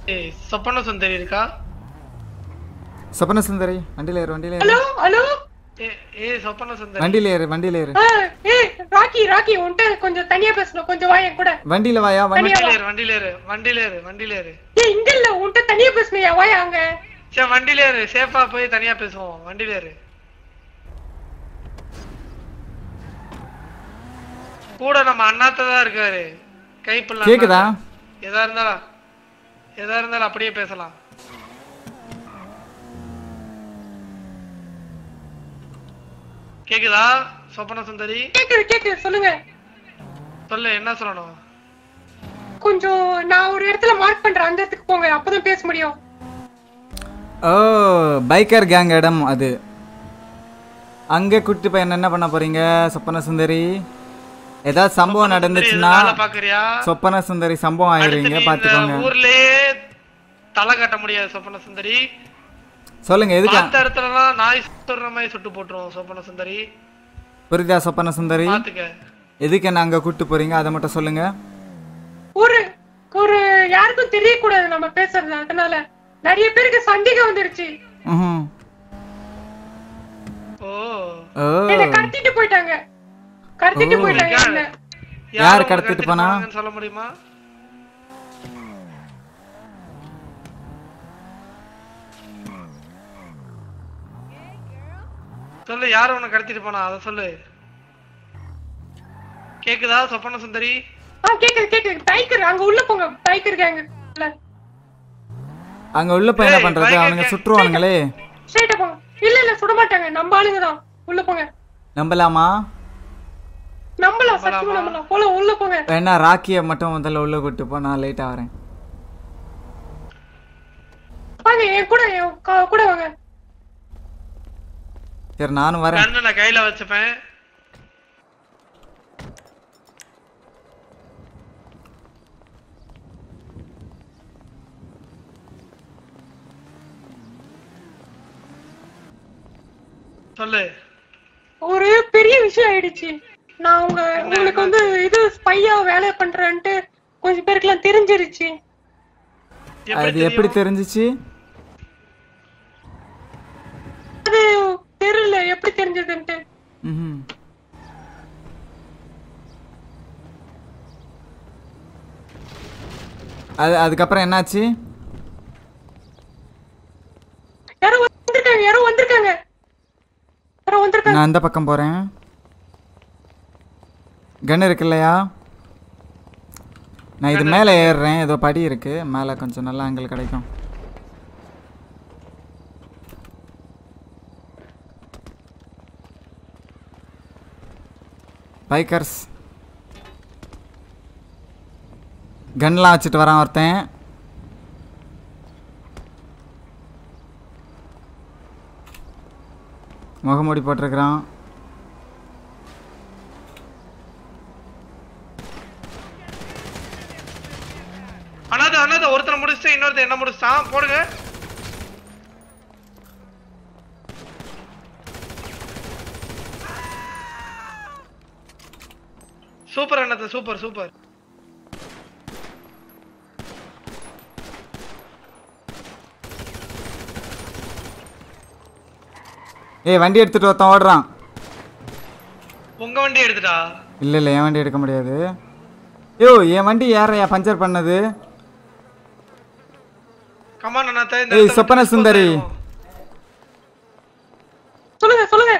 ஏய் சொப்பன சுந்தரி இருக்கா சொப்பன சுந்தரி வண்டியில ஏறு வண்டியில ஏறு ஹலோ ஹலோ ஏ ஏய் சொப்பன சுந்தரி வண்டியில ஏறு வண்டியில ஏறு ஆ, ஏய் ராக்கி ராக்கி உன்கிட்ட கொஞ்சம் தனியா பேசணும் கொஞ்சம் வா என் கூட வண்டியில வாயா வண்டி தனியா வண்டியில ஏறு வண்டியில ஏறு வண்டியில ஏறு வண்டியில ஏறு ஏய் இங்க இல்ல உன்கிட்ட தனியா பேசணுயா வாயா அங்க சரி வண்டியில ஏறு சேஃபா போய் தனியா பேசுவோம் வண்டியில ஏறு கூட நம்ம அண்ணாத்த தான் இருக்காரு கைப்புள்ள கேக்குதா எதா இருந்தாலும் எதா இருந்தாலும் அப்படியே பேசலாம் கேக்குதா சொப்பன சுந்தரி கேக்குது கேக்குது சொல்லுங்க சொல்லு என்ன சொல்லணும் கொஞ்சம் நான் ஒரு இடத்துல மார்க் பண்றேன் அந்த இடத்துக்கு போங்க அப்பதான் பேச முடியும் ஓ பைக்கர் கேங் இடம் அது அங்கே கூட்டு போய் என்ன பண்ண போறீங்க சொப்பன சுந்தரி ஏதாவது சம்பவம் நடந்துச்சுன்னா வேலை பாக்குறியா சொப்பன சுந்தரி சம்பவம் அடுத்து ஆயிருவீங்க நீ இந்த பாத்துக்கோங்க ஊர்லயே தலை கட்ட முடியாது சொப்பன சுந்தரி சொல்லுங்க எதுக்கு பார்த்த இடத்துலலாம் நாய் சுடுற மாதிரி சுட்டு போட்டுருவோம் சொப்பன சுந்தரி புரியுதா சொப்பன சுந்தரி பாத்துக்க எதுக்கு என்ன அங்க கூட்டு போறீங்க அதை மட்டும் சொல்லுங்க ஒரு ஒரு யாருக்கும் தெரியக்கூடாது நம்ம பேசுறது அதனால நிறைய பேருக்கு சந்தேகம் வந்துருச்சு ம்ஹும். ஓ ஓ என்ன கடத்திட்டு போயிட்டாங்க கடத்திட்டு ஓ. போயிட்டாங்க என்ன யார் உங்களை கடத்திட்டு போனா? போனாங்கன்னு சொல்ல முடியுமா சொல்லு யார் உன்னை கடத்திட்டு போனா அத சொல்லு கேக்குதா சொப்பன சுந்தரி ஆ கேக்குது கேக்குது டைக்கர் அங்க உள்ள போங்க டைக்கர் கேங்க அங்க உள்ள போய் என்ன ஏய், பண்றது பயங்கர அவனுங்க gang. சுற்றுவானுங்களே ஸ்ட்ரைட்டா போங்க இல்ல இல்ல சுட மாட்டாங்க நம்ம ஆளுங்க தான் உள்ள போங்க நம்பலாமா நம்பலாம் சத்தியமா நம்பலாம் போல உள்ள போங்க வேணா ராக்கிய மட்டும் முதல்ல உள்ள கூட்டு போ நான் லேட்டா வரேன் வாங்க என் கூட என் க- கூட வாங்க சரி நானும் வரேன் கண்ணு நான் கையில வச்சுப்பேன் சொல்லு ஒரு பெரிய விஷயம் ஆயிடுச்சு நான் உங்க உங்களுக்கு வந்து இது ஸ்பையா வேலை பண்றேன்ட்டு கொஞ்சம் பேருக்குலாம் தெரிஞ்சிருச்சு அது எப்படி தெரிஞ்சுச்சு அது தெரியல எப்படி தெரிஞ்சதுன்ட்டு ம்ஹும். அது அதுக்கப்புறம் என்னாச்சு யாரோ வந்திருக்காங்க யாரோ வந்திருக்காங்க யாரோ வந்திருக்காங்க நான் அந்த பக்கம் போறேன் கன் இருக்கு இல்லையா நான் இது மேலே ஏறுறேன் ஏதோ படி இருக்கு மேலே கொஞ்சம் நல்ல ஆங்கிள் கிடைக்கும் பைக்கர்ஸ் கன்லாம் வச்சுட்டு வரான் ஒருத்தன் முகமூடி போட்டிருக்கிறான் அண்ணாத அண்ணாத ஒருத்தனை முடிச்சுட்டு இன்னொருத்தன் என்ன முடிச்சிட்டான் போடுங்க சூப்பர் அண்ணாத்த சூப்பர் சூப்பர் ஏய் வண்டி எடுத்துட்டு ஒருத்தன் ஓடுறான் உங்க வண்டி எடுத்துட்டா இல்லை இல்லை என் வண்டி எடுக்க முடியாது யோ என் வண்டி யாரையா பஞ்சர் பண்ணது கமான் அண்ணாத்த இந்த ஏய், இடத்த சொப்பன விட்டு சுந்தரி. dispose ஆயிடுவோம். சொல்லுங்க சொல்லுங்க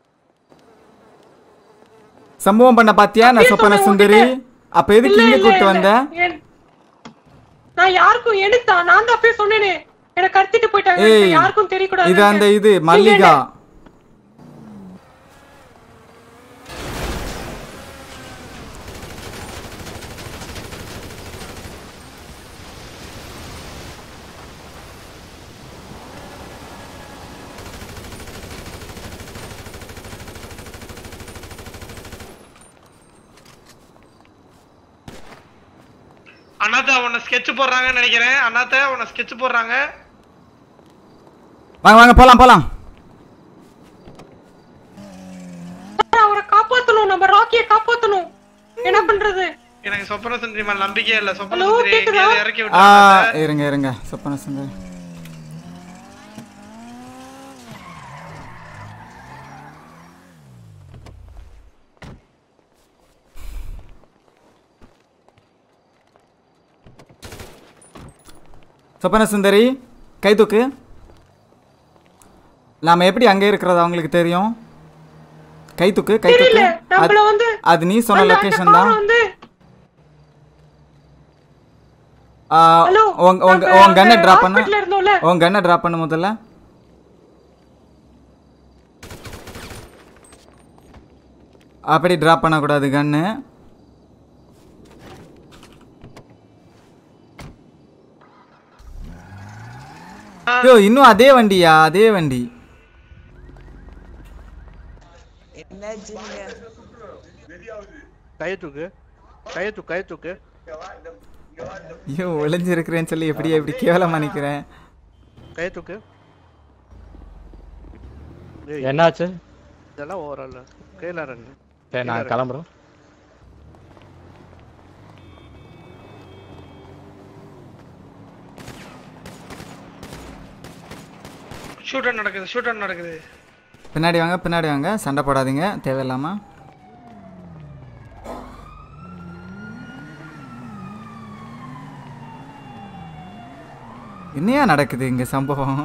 சம்பவம் பண்ண பாத்தியா நான் அப்படியே சொப்பன சொன்னேன் சுந்தரி உன்கிட்ட. அப்ப எதுக்கு இல்ல, இங்க இல்ல, கூட்டு இல்ல. வந்த என்- நான் யாருக்கும் எடுத்தா நான் தான் அப்பயே சொன்னேனே என்ன கடத்திட்டு போயிட்டாங்க ஏய் யாருக்கும் தெரியக்கூடாது இது அந்த இது மல்லிகா அண்ணாத்த உன்னை ஸ்கெட்ச் போடுறாங்கன்னு நினைக்கிறேன் அண்ணாத்த உன்னை ஸ்கெட்ச் போடுறாங்க வாங்க வாங்க போலாம் போலாம் அவரை காப்பாத்தணும் நம்ம ராக்கிய காப்பாத்தணும் என்ன பண்றது எனக்கு சொப்பன சுந்தரி மேல நம்பிக்கையே இல்ல சொப்பன Hello, சுந்தரி கேக்குதா? எங்கேயாவது இறக்கி ஆ விட்டு இருங்க இருங்க சொப்பன சுந்தரி சொப்பன சுந்தரி கை தூக்கு நாம எப்படி அங்கே இருக்கிறது அவங்களுக்கு தெரியும் கை தூக்கு கை தெரியல தூக்கு நம்மள வந்து அது நீ சொன்ன அந்த- அந்த லொகேஷன் தான் car வந்து ஆ, ஹலோ உங்க உங்க நம்ம உங்க கண்ணை அந்த டிராப் பண்ணு hospital ல இருந்தோம்ல உன் கண்ணை ட்ராப் பண்ணு முதல்ல அப்படி ட்ராப் பண்ணக்கூடாது கன்னு ஐயோ இன்னும் அதே வண்டியா அதே வண்டி கையை தூக்கு கையை தூக்கு கையை தூக்கு ஐயோ ஒளிஞ்சிருக்கிறேன்னு சொல்லி எப்படி எப்படி கேவலமா நிக்கிறேன் கையை தூக்கு ஏய், என்னாச்சு இதெல்லாம் ஓவரால் கையில் ரெண்டு சரி நான் கிளம்புறோம் ஷூட் நடக்குது ஷூட் நடக்குது பின்னாடி வாங்க பின்னாடி வாங்க சண்டை போடாதீங்க தேவையில்லாம என்னையா நடக்குது இங்க சம்பவம்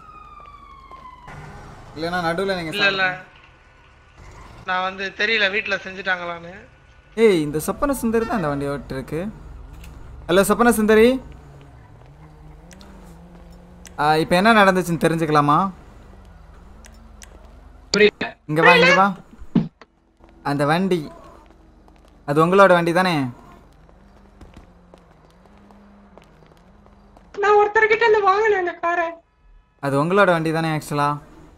இல்லைன்னா நடுவில் நீங்க இல்ல இல்ல நான் வந்து தெரியல வீட்ல செஞ்சுட்டாங்களான்னு ஏய் இந்த சொப்பன சுந்தரி தான் இந்த வண்டி ஓட்டிருக்கு ஹலோ சொப்பன சுந்தரி இப்போ என்ன நடந்துச்சுன்னு தெரிஞ்சுக்கலாமா இங்க வா இங்க வா அந்த வண்டி அது உங்களோட வண்டி தானே நான் ஒருத்தர்கிட்ட இருந்து வாங்கினேன் அந்த காரை அது உங்களோட வண்டி தானே ஆக்சுவலா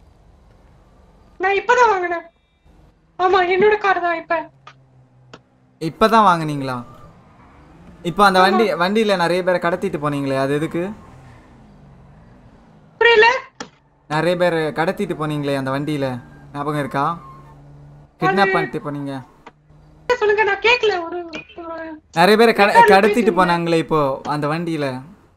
நான் இப்பதான் வாங்கினேன் ஆமா என்னோட கார் தான் இப்ப இப்பதான் வாங்குனீங்களா இப்போ அந்த வண்டி வண்டியில நிறைய பேரை கடத்திட்டு போனீங்களே அது எதுக்கு புரியல நிறைய பேர் கடத்திட்டு போனீங்களே அந்த வண்டியில ஞாபகம் இருக்கா கிட்னாப் பண்ணிட்டு போனீங்க சொல்லுங்க நான் கேட்கல ஒரு ஒரு- நிறைய பேரை கட கடத்திட்டு போனாங்களே இப்போ அந்த வண்டியில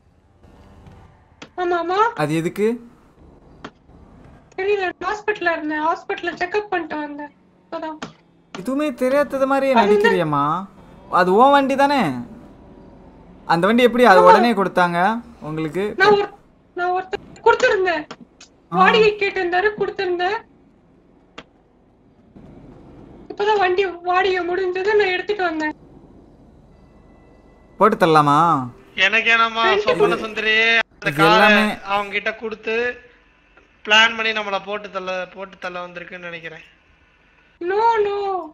ஆமா ஆமா அது எதுக்கு தெரியல ஹாஸ்பிட்டல்ல இருந்தேன் ஹாஸ்பிட்டல்ல செக்அப் பண்ணிட்டு வந்தேன் அதான் எதுவுமே தெரியாதது மாதிரியே நடிக்கிறியம்மா அது ஓ வண்டி தானே அந்த வண்டி எப்படி அது உடனே கொடுத்தாங்க உங்களுக்கு நான் ஒரு நான் ஒருத்தர் கொடுத்திருந்தேன் வாடகை கேட்டிருந்தாரு கொடுத்திருந்தேன் இப்பதான் வண்டி வாடகை முடிஞ்சது நான் எடுத்துட்டு வந்தேன் போட்டு தரலாமா எனக்கு என்னமா சொப்பன சுந்தரி அந்த இது காரை எல்லாமே- அவங்க கிட்ட கொடுத்து பிளான் பண்ணி நம்மள போட்டு தள்ள போட்டு தள்ள வந்திருக்குன்னு நினைக்கிறேன் நோ நோ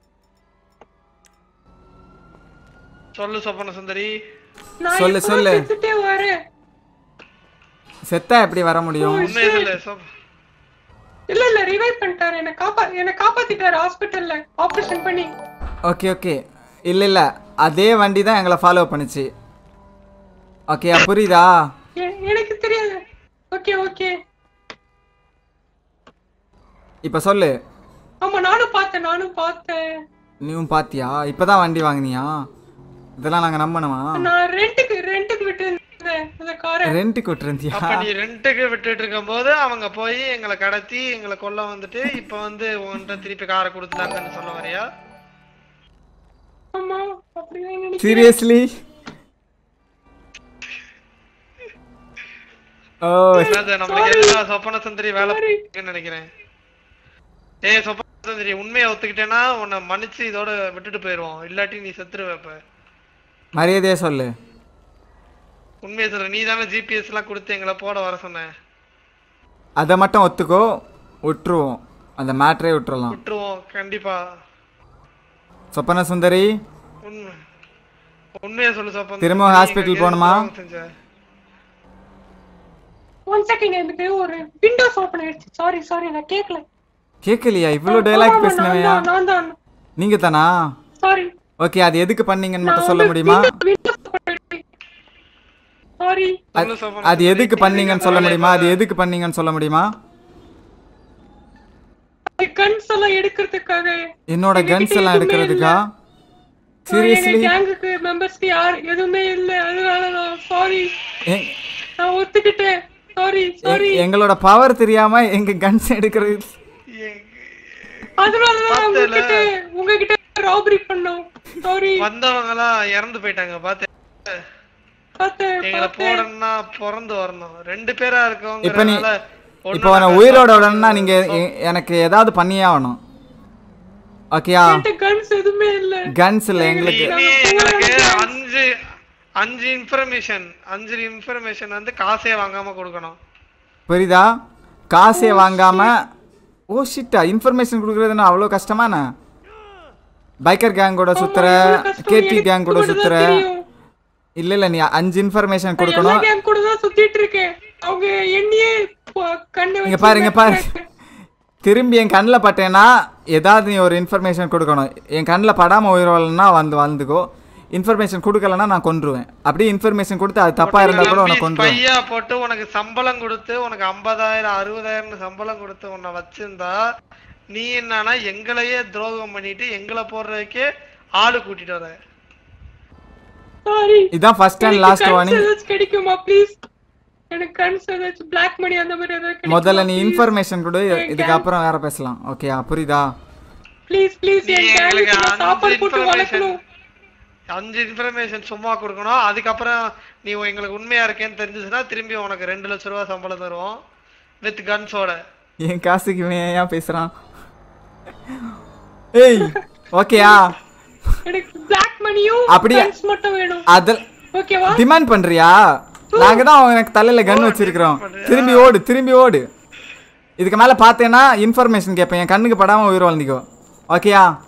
சொல்லு சொப்பன சுந்தரி நான் சொல்லு, எப்பவும் சொல்லு. செத்துட்டே வரேன் செத்தா எப்படி வர முடியும் உண்மையை சொல்லு சொப்- இல்ல இல்ல ரிவைவ் பண்ணிட்டாரு என்ன காப்பா என்ன காப்பாத்திட்டாரு ஹாஸ்பிட்டல்ல ஆபரேஷன் பண்ணி ஓகே ஓகே இல்லை இல்லை அதே வண்டி தான் எங்களை ஃபாலோ பண்ணுச்சு ஓகே புரியுதா எ- எனக்கு தெரியாது ஓகே ஓகே இப்போ சொல்லு ஆமா நானும் பார்த்தேன் நானும் பார்த்தேன் நீயும் பாத்தியா இப்பதான் வண்டி வாங்குனியா இதெல்லாம் நாங்க நம்பணுமா நான் ரெண்டுக்கு ரெண்டுக்கு விட்டு இருந்தேன் அந்த காரை ரெண்ட்டுக்கு விட்டுருந்தியா அப்ப நீ ரெண்டுக்கு விட்டுட்டு இருக்கும் போது அவங்க போய் எங்களை கடத்தி எங்களை கொல்ல வந்துட்டு இப்ப வந்து உன்கிட்ட திருப்பி காரை கொடுத்துட்டாங்கன்னு சொல்ல வரியா ஆமா அப்படிதான் நினைக்கிறேன் சீரியஸ்லி ஓ என்னது நம்மளுக்கு எதுனா சொப்பன சுந்தரி வேலை பார்க்குன்னு நினைக்கிறேன் ஏய் சொப்பன சுந்தரி உண்மையை ஒத்துக்கிட்டேன்னா உன்னை மன்னிச்சு இதோட விட்டுட்டு போயிடுவோம் இல்லாட்டி நீ செத்துருவ இப்ப மரியாதையா சொல்லு உண்மையை சொல்ற நீ தானே ஜிபிஎஸ் எல்லாம் கொடுத்து எங்களை போட வர சொன்ன அதை மட்டும் ஒத்துக்கோ விட்டுருவோம் அந்த மேட்ரே விட்டுறலாம் விட்டுருவோம் கண்டிப்பா சொப்பன சுந்தரி உண்மை உண்மையை சொல்லு சொப்பன திரும்ப சுந்தரி, hospital எங்களுக்கு எது போகணுமா? துரோகம் செஞ்ச? ஒன் செகண்ட் எனக்கு ஒரு விண்டோஸ் ஓபன் ஆயிடுச்சு சாரி சாரி நான் கேட்கல கேட்கலையா இவ்வளோ டைலாக் பேசினவையா நான் தான் நீங்க தானா சாரி ஓகே அது எதுக்கு பண்ணீங்கன்னு மட்டும் சொல்ல முடியுமா சாரி அது- சொல்லு சொப்பன அது சுந்தரி. எதுக்கு பண்ணீங்கன்னு சொல்ல முடியுமா அது எதுக்கு பண்ணீங்கன்னு சொல்ல முடியுமா கன்ஸ் எல்லாம் எடுக்கிறதுக்காக என்னோட எங்ககிட்ட கன்ஸ் எல்லாம் எதுவுமே எடுக்கிறதுக்கா Seriously? கேங்குக்கு மெம்பர்ஸ்க்கு யார் எதுவுமே இல்ல அதனால நான் சாரி எ- நான் ஒத்துக்கிட்டேன் சாரி சாரி எ- எங்களோட பவர் தெரியாம எங்க கன்ஸ் எடுக்கிறது அதனால தான் நான் பார்த்தேல. உங்ககிட்ட உங்ககிட்ட ராபரி பண்ணோம் சாரி வந்தவங்க எல்லாம் இறந்து போயிட்டாங்க பாத்து பார்த்தேன் எங்களை பார்த்தேன் போடணும்னா பிறந்து வரணும் ரெண்டு பேரா இப்ப நீ இருக்கவங்கறனால இப்போ நான் உயிரோட விடணும்னா நீங்க எ- எனக்கு ஏதாவது பண்ணியே ஆகணும் ஓகேயா என்கிட்ட கன்ஸ் எதுவுமே இல்ல கன்ஸ் இல்ல எங்களுக்கு இனி எங்களுக்கு அஞ்சு அஞ்சு இன்ஃபர்மேஷன் அஞ்சு இன்ஃபர்மேஷன் வந்து காசே வாங்காம கொடுக்கணும் புரியுதா காசே வாங்காம ஓ ஷிட்டா இன்ஃபர்மேஷன் கொடுக்குறதுன்னா அவ்வளோ கஷ்டமாண்ணா பைக்கர் கேங் கூட சுத்துற இவ்வளவு கஷ்டம் கேடி எனக்கு கேங் கூட மட்டும்தான் சுத்துற தெரியும். இல்ல இல்ல நீ அஞ்சு இன்ஃபர்மேஷன் எல்லா கொடுக்கணும் கேங் கூட தான் சுத்திட்டு இருக்கேன் அவங்க என்னையே ப- கண்ணு இங்க வச்சு பாரு இங்க பாரு மிரட்டுறாங்க. திரும்பி என் கண்ணில் பட்டேன்னா ஏதாவது நீ ஒரு இன்ஃபர்மேஷன் கொடுக்கணும் என் கண்ணில் படாமல் உயிர் வாழணும்னா வந்து வாழ்ந்துக்கோ இன்ஃபர்மேஷன் கொடுக்கலன்னா நான் கொன்றுவேன் அப்படியே இன்ஃபர்மேஷன் கொடுத்து அது தப்பா இருந்தா கூட உனக்கு கொன்றுவேன் பையா போட்டு உனக்கு சம்பளம் கொடுத்து உனக்கு ஐம்பதாயிரம் அறுபதாயிரம் சம்பளம் கொடுத்து உன்னை வச்சிருந்தா நீ என்னன்னா எங்களையே துரோகம் பண்ணிட்டு எங்களை போடுறதுக்கே ஆளு கூட்டிட்டு வர சாரி இதான் ஃபர்ஸ்ட் அண்ட் எனக்கு லாஸ்ட் கன்ஸ் வார்னிங் ஏதாச்சும் கிடைக்குமா ப்ளீஸ் எனக்கு கன்ஸ் ஏதாச்சும் பிளாக் மணி அந்த மாதிரி ஏதாவது முதல்ல நீ இன்ஃபர்மேஷன் கொடு இதுக்கப்புறம் வேற பேசலாம் ஓகேயா புரியுதா ப்ளீஸ் ப்ளீஸ் நீ என் எங்களுக்கு கேங்குக்கு அஞ்சு சாப்பாடு போட்டு information வளர்க்கணும் அஞ்சு இன்ஃபர்மேஷன் சும்மா கொடுக்கணும் அதுக்கப்புறம் நீ எங்களுக்கு உண்மையா இருக்கேன்னு தெரிஞ்சுச்சுன்னா திரும்பி உனக்கு ரெண்டு லட்ச ரூபா சம்பளம் தருவோம் வித் கன்ஸோட என் காசுக்கு இவன் ஏன் பேசுறான் ஏய் ஓகேயா எனக்கு பிளாக் மணியும் அப்படியே- கன்ஸ் மட்டும் வேணும் அதில் ஓகேவா டிமாண்ட் பண்றியா நாங்க தான் எனக்கு தலையில கன் வச்சிருக்கிறோம் திரும்பி ஓடு திரும்பி ஓடு இதுக்கு மேல பார்த்தேன்னா இன்ஃபர்மேஷன் கேட்பேன் என் கண்ணுக்கு படாம உயிர் வாழ்ந்திக்கோ ஓகேயா